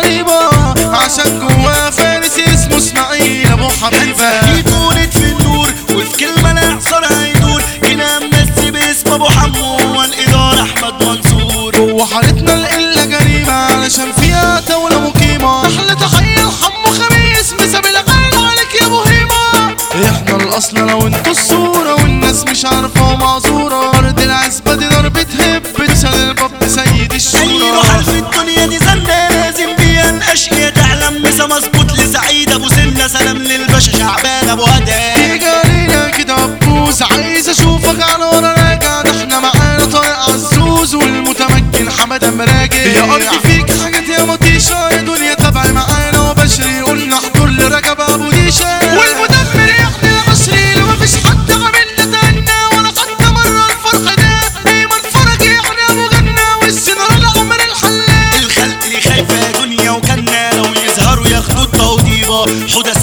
غريبة عشان جواه فارس اسمه اسماعيل ابو حبيبة يتولد في النور وفي كلمة الإعصار هيدور هنا ممثل باسم أبو حمو والإدارة أحمد منصور جوه حارتنا القلة جريمة علشان فيها دولة مقيمة أحلى تحية لحمو خميس مساب العين عليك يا ابو هيمة احنا الأصل لو انتوا الصورة والناس مش عارفة ومعذورة أرض العزبة دي ضربة هب تشال الباب سيد أي الشورى روح في الدنيا دي زنة لازم بيها الأشقية تعلم مسا مظبوط لسعيد أبو سنة سلام للباشا شعبان أبو هدى تيجي علينا كده عبوس عايز اشوفك على ورا راجع ده احنا معانا طارق عزوز والمتمكن حمد مراجع يا ارضي فيك حاجات يا مطيشة يا دنيا تبعي معانا وبشري قلنا احضر لرجب ابو ديشة والمدمر يحيى العشري لو مفيش حد عاملنا تانا ولا خدنا مرة الفرح ده ايمن فرج يعني ابو جنة والجنرال عمر الحلاق الخلق اللي خايفة دنيا وكنا لو يظهروا ياخدوا التوضيبة حدى